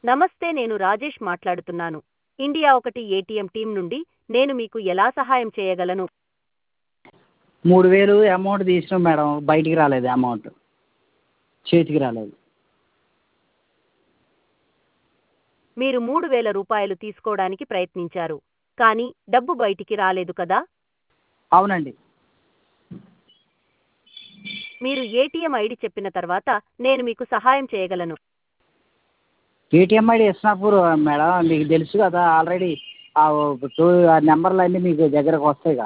నమస్తే నేను రాజేష్ మాట్లాడుతున్నాను ఇండియా ఒకటి ఏటీఎం టీం నుండి నేను మీకు ఎలా సహాయం చేయగలను మూడు వేలు అమౌంట్ తీసినాం మేడం బయటికి రాలేదు అమౌంట్ చేతికి రాలేదు మీరు మూడు వేల రూపాయలు తీసుకోవడానికి ప్రయత్నించారు కానీ డబ్బు బయటికి రాలేదు కదా అవునండి మీరు ఏటీఎం ఐడి చెప్పిన తర్వాత నేను మీకు సహాయం చేయగలను ఏటీఎం ఐడి ఇస్నాపూర్ మేడం మీకు తెలుసు కదా ఆల్రెడీ ఆ టూ ఆ నెంబర్లు అన్నీ మీకు దగ్గరకు వస్తాయిగా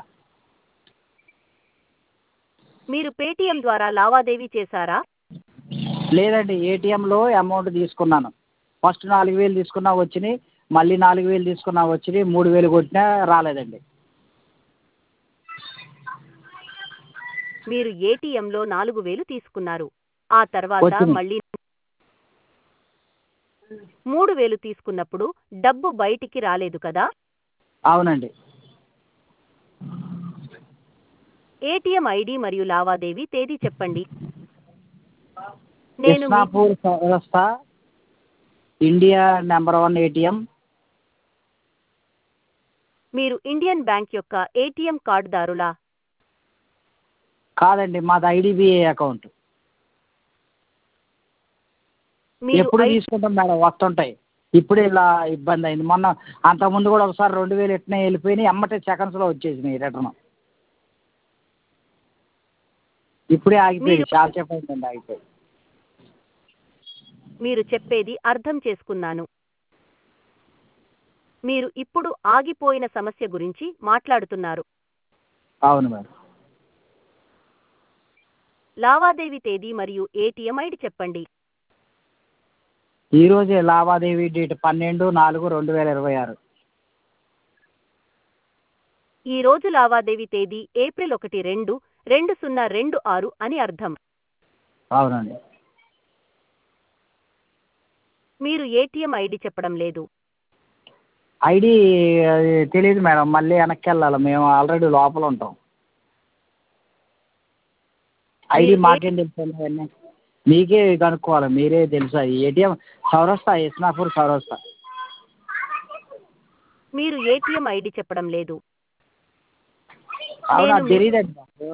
మీరు పేటీఎం ద్వారా లావాదేవీ చేశారా లేదండి ఏటీఎంలో అమౌంట్ తీసుకున్నాను ఫస్ట్ నాలుగు వేలు తీసుకున్నా వచ్చినాయి మళ్ళీ నాలుగు వేలు తీసుకున్నా వచ్చినాయి మూడు వేలు కొట్టినా రాలేదండి మీరు ఏటీఎంలో నాలుగు వేలు తీసుకున్నారు ఆ తర్వాత వచ్చింది. మళ్ళీ మూడు వేలు తీసుకున్నప్పుడు డబ్బు బయటికి రాలేదు కదా అవునండి ఏటీఎం ఐడి మరియు లావాదేవీ తేదీ చెప్పండి నేను మీ- ఇస్నాపూర్ వ్యవస్థ ఇండియా నెంబర్ వన్ ఏటీఎం మీరు ఇండియన్ బ్యాంక్ యొక్క ఏటీఎం కార్డుదారులా కాదండి మాది ఐడిబిఐ అకౌంట్ మీరు ఎప్పుడు ఐ- తీసుకుంటాం మేడం వస్తుంటాయి ఇప్పుడు ఇలా ఇబ్బంది అయింది మొన్న అంతకుముందు కూడా ఒకసారి రెండు వేలు ఎట్నే వెళ్ళిపోయినాయి ఎమ్మటే సెకండ్స్లో వచ్చేసినాయి రిటర్న్ ఇప్పుడే ఆగిపోయింది మీరు- చాలా సేపు అయిందండి ఆగిపోయి మీరు చెప్పేది అర్థం చేసుకున్నాను మీరు ఇప్పుడు ఆగిపోయిన సమస్య గురించి మాట్లాడుతున్నారు అవును మేడం లావాదేవీ తేదీ మరియు ఏటీఎం ఐడి చెప్పండి ఈ రోజే లావాదేవీ డేట్ పన్నెండు నాలుగు రెండు వేల ఇరవై ఆరు ఈ రోజు లావాదేవీ తేదీ ఏప్రిల్ ఒకటి రెండు రెండు సున్నా రెండు ఆరు అని అర్థం అవునండి మీరు ఏటీఎం ఐడి చెప్పడం లేదు ఐడి అది తెలియదు మేడం మళ్ళీ వెనక్కి వెళ్ళాలి మేము ఆల్రెడీ లోపల ఉంటాం ఐడి మీరు ఏ- మాకేం తెలుసు అవన్నీ మీకే కనుక్కోవాలి మీరే తెలుసా ఏటీఎం చౌరస్తా ఇస్నాపూర్ చౌరస్తా మీరు ఏటీఎం ఐడి చెప్పడం లేదు అవునా నేను మీ- తెలియదండి నాకు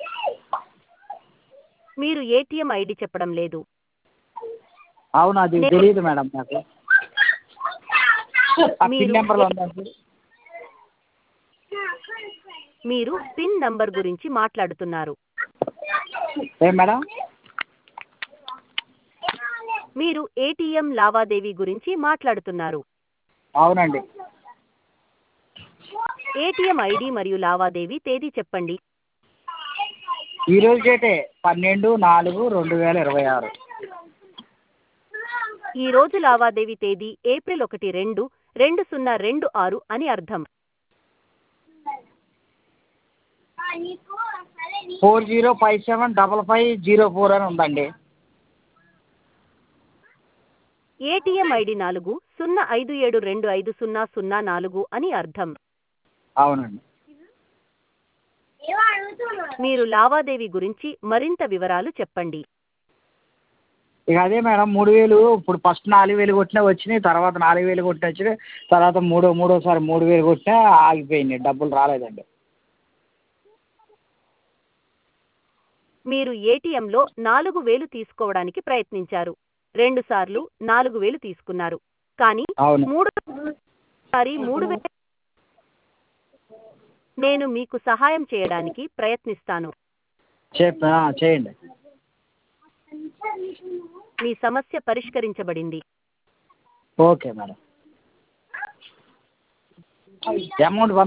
మీరు ఏటీఎం ఐడి చెప్పడం లేదు అవును అది నేను- తెలియదు మేడం నాకు ఆ పిన్ మీరు- నెంబర్లో ఉందా చూడు. మీరు పిన్ నంబర్ గురించి మాట్లాడుతున్నారు ఏం మేడం మీరు ఏటీఎం లావాదేవీ గురించి మాట్లాడుతున్నారు అవునండి ఏటీఎం ఐడి మరియు లావాదేవీ తేదీ చెప్పండి ఈ రోజు డేటే పన్నెండు నాలుగు రెండు వేల ఇరవై ఆరు ఈ రోజు లావాదేవీ తేదీ ఏప్రిల్ ఒకటి రెండు రెండు సున్నా రెండు ఆరు అని అర్థం four zero five seven double five zero four అని ఉందండి ఏటీఎం ఐడి నాలుగు సున్నా ఐదు ఏడు రెండు ఐదు సున్నా సున్నా నాలుగు అని అర్థం అవునండి మీరు లావాదేవీ గురించి మరింత వివరాలు చెప్పండి ఇక అదే మేడం మూడు వేలు ఇప్పుడు ఫస్ట్ నాలుగు వేలు కొట్టినా వచ్చినాయి తర్వాత నాలుగు వేలు కొట్టిన వచ్చినాయి తర్వాత మూడో మూడోసారి మూడు వేలు కొట్టినా ఆగిపోయినాయి డబ్బులు రాలేదండి మీరు ఏటీఎంలో నాలుగు వేలు తీసుకోవడానికి ప్రయత్నించారు రెండుసార్లు నాలుగు వేలు తీసుకున్నారు కానీ అవును మూడోసారి మూడు వేలు నేను మీకు సహాయం చేయడానికి ప్రయత్నిస్తాను చెప్ ఆ, చేయండి మీ సమస్య పరిష్కరించబడింది ఓకే మేడం అమౌంట్